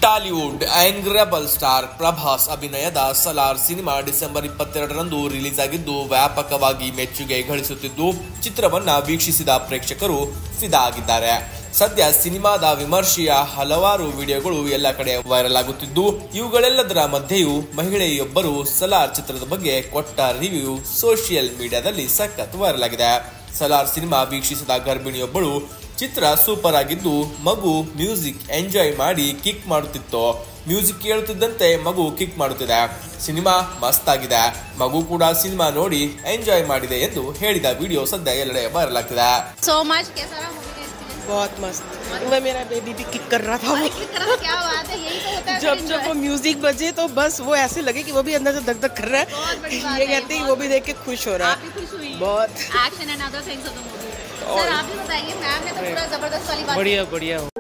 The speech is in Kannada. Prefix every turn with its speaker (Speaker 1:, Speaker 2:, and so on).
Speaker 1: ಟಾಲಿವುಡ್ ಆಂಗ್ರೆಬಲ್ ಸ್ಟಾರ್ ಪ್ರಭಾಸ್ ಅಭಿನಯದ ಸಲಾರ್ ಸಿನಿಮಾ ಡಿಸೆಂಬರ್ ಇಪ್ಪತ್ತೆರಡರಂದು ರಿಲೀಸ್ ಆಗಿದ್ದು ವ್ಯಾಪಕವಾಗಿ ಮೆಚ್ಚುಗೆ ಗಳಿಸುತ್ತಿದ್ದು ಚಿತ್ರವನ್ನ ವೀಕ್ಷಿಸಿದ ಪ್ರೇಕ್ಷಕರು ಫಿದಾ ಆಗಿದ್ದಾರೆ ಸದ್ಯ ಸಿನಿಮಾದ ವಿಮರ್ಶೆಯ ಹಲವಾರು ವಿಡಿಯೋಗಳು ಎಲ್ಲ ಕಡೆ ವೈರಲ್ ಆಗುತ್ತಿದ್ದು ಇವುಗಳೆಲ್ಲದರ ಮಧ್ಯೆಯೂ ಮಹಿಳೆಯೊಬ್ಬರು ಸಲಾರ್ ಚಿತ್ರದ ಬಗ್ಗೆ ಕೊಟ್ಟ ರಿವ್ಯೂ ಸೋಷಿಯಲ್ ಮೀಡಿಯಾದಲ್ಲಿ ಸಖತ್ ವೈರಲ್ ಆಗಿದೆ ಸಲಾರ್ ಸಿನಿಮಾ ವೀಕ್ಷಿಸಿದ ಗರ್ಭಿಣಿಯೊಬ್ಬಳು ಚಿತ್ರ ಸೂಪರ್ ಆಗಿದ್ದು ಮಗು ಮ್ಯೂಸಿಕ್ ಎಂಜಾಯ್ ಮಾಡಿ ಕಿಕ್ ಮಾಡುತ್ತಿತ್ತು ಮ್ಯೂಸಿಕ್ ಕೇಳುತ್ತಿದ್ದಂತೆ ಮಗು ಕಿಕ್ ಮಾಡುತ್ತಿದೆ ಸಿನಿಮಾ ಮಸ್ತ್ ಆಗಿದೆ ಮಗು ಕೂಡ ಸಿನಿಮಾ ನೋಡಿ ಎಂಜಾಯ್ ಮಾಡಿದೆ ಎಂದು ಹೇಳಿದ ವಿಡಿಯೋ ಸದ್ಯ ಎಲ್ಲೆಡೆ ವೈರಲ್ ಆಗ್ತಿದೆ
Speaker 2: सो मच कैसा रहा मूवी का एक्सपीरियंस
Speaker 3: बहुत मस्त वो मेरा बेबी भी किक कर रहा था
Speaker 2: क्या बात है यही तो होता है
Speaker 3: जब जब वो म्यूजिक बजे तो बस वो ऐसे लगे कि वो भी अंदर से धक धक कर रहा
Speaker 2: बहुत बड़ी
Speaker 3: है
Speaker 2: बात
Speaker 3: ये
Speaker 2: है,
Speaker 3: कहते हैं
Speaker 2: बहुत
Speaker 3: वो भी देख के खुश हो रहा
Speaker 2: आप
Speaker 3: है
Speaker 2: भी खुश हुई
Speaker 3: बहुत
Speaker 2: action and other things of the movie sir आप भी बताइए मैम ने तो पूरा जबरदस्त वाली बात
Speaker 4: बढ़िया बढ़िया